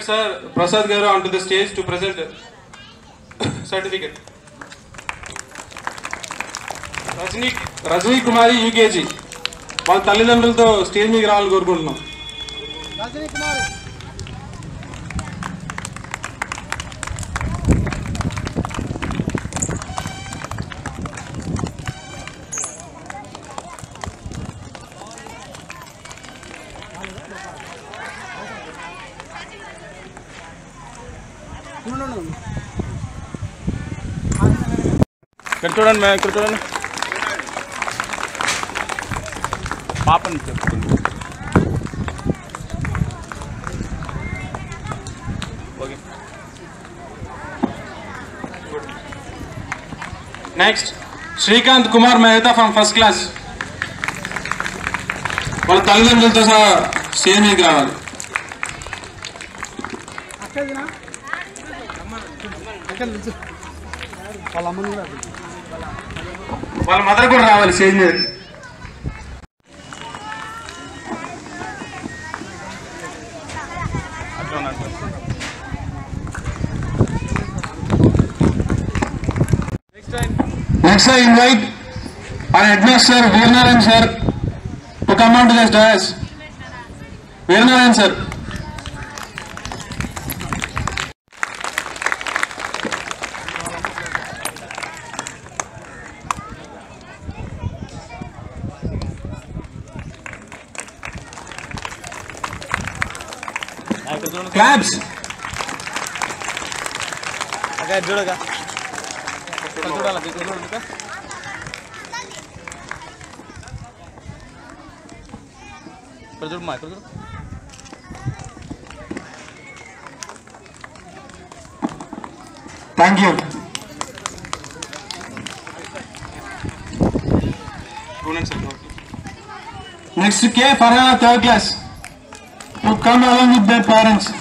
sir Prasad Garu onto the stage to present certificate. Rajani Rajani Kumari UKG వాళ్ళ తల్లిదండ్రులతో stage మీదకి రావాలని కోరుకుంటున్నాం రజనీ కుమార్ ఇక్కడ చూడండి మేము ఇక్కడ చూడండి పాపని చెప్తుంది okay next Srikanth Kumar Mehta from first class వాళ్ళ తల్లిదండ్రులతో సహా స్టేజ్ మీదకి రావాలి అక్కడినా అక్కడ నిల్చో వాళ్ళ అమ్మని కూడా అడుగు. వాళ్ళ మదర్ కూడా రావాలి స్టేజ్ మీదకి అట్లా ఉన్నట్టు Next, I invite our headmaster Veernarayan sir to come on to this dais. Veernarayan sir. ఆ, ఇక్కడ చూడండి Claps. అక్క ఇది చూడగా ఇక్కడ చూడాలి ఇక్కడ చూడండి అక్క. ఇక్కడ చూడమ్మా ఇక్కడ చూడు Thank you. Next, K. Farhana, third class. To come along with their parents.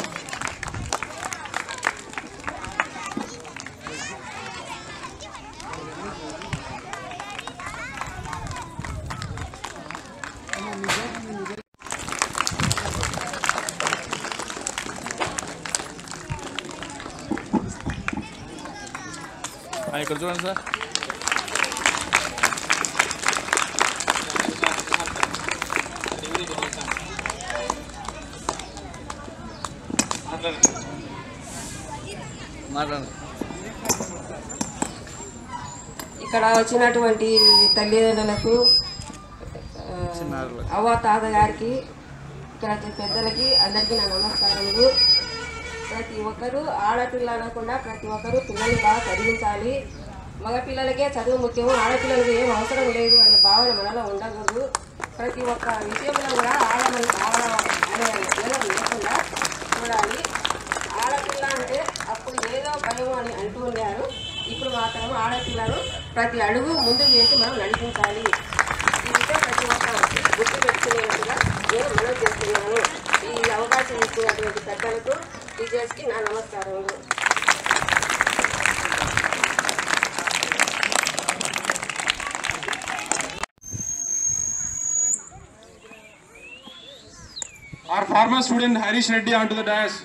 ఆ, ఇక్కడ చూడండి సార్ మాట్లాడండి ఇక్కడ వచ్చినటువంటి తల్లిదండ్రులకు ఆ, చిన్నారులకు. అవ్వ తాత గారికి ఇక్కడ పెద్దలకి అందరికీ నా నమస్కారములు ప్రతి ఒక్కరూ ఆడపిల్ల అనకుండా ప్రతి ఒక్కరూ పిల్లల్ని బాగా చదివించాలి మగపిల్లలకే చదువు ముఖ్యము ఆడపిల్లలకి ఏం అవసరం లేదు అనే భావన మనలో ఉండకూడదు ప్రతి ఒక్క విషయంలో కూడా ఆడమని ఆడ అనే భేదం లేకుండా చూడాలి ఆడపిల్ల అంటే అప్పుడు ఏదో భయం అని అంటూ ఉండారు ఇప్పుడు మాత్రం ఆడపిల్లలు ప్రతి అడుగు ముందు వేసి మనం నడిపించాలి ఈ విషయం ప్రతి ఒక్క గుర్తు పెట్టుకునేట్టుగా నేను మనం చేస్తున్నాను ఈ అవకాశం ఇచ్చినటువంటి పెద్దలకు టీచర్స్కి నా నమస్కారములు Our former student Harish Reddy onto the dais.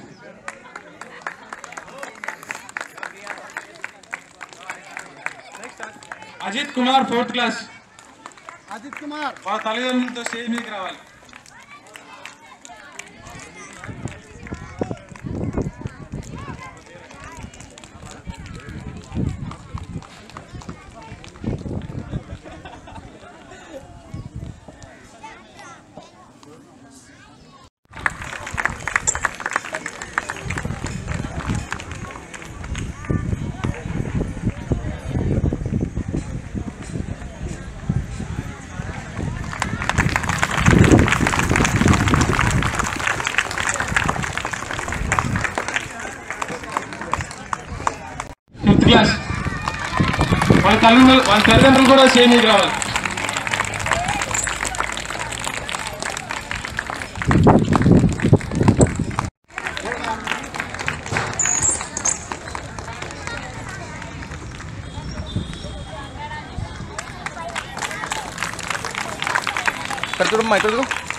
Ajith Kumar fourth class Ajith Kumar వాళ్ళ తల్లిదండ్రులతో స్టేజ్ మీదకి రావాలి ఫిఫ్త్ క్లాస్ వాళ్ళ తల్లిదండ్రులు వాళ్ళ తల్లిదండ్రులు కూడా స్టేజ్ మీదకి రావాలి ఇక్కడ చూడమ్మా ఇక్కడ చూడు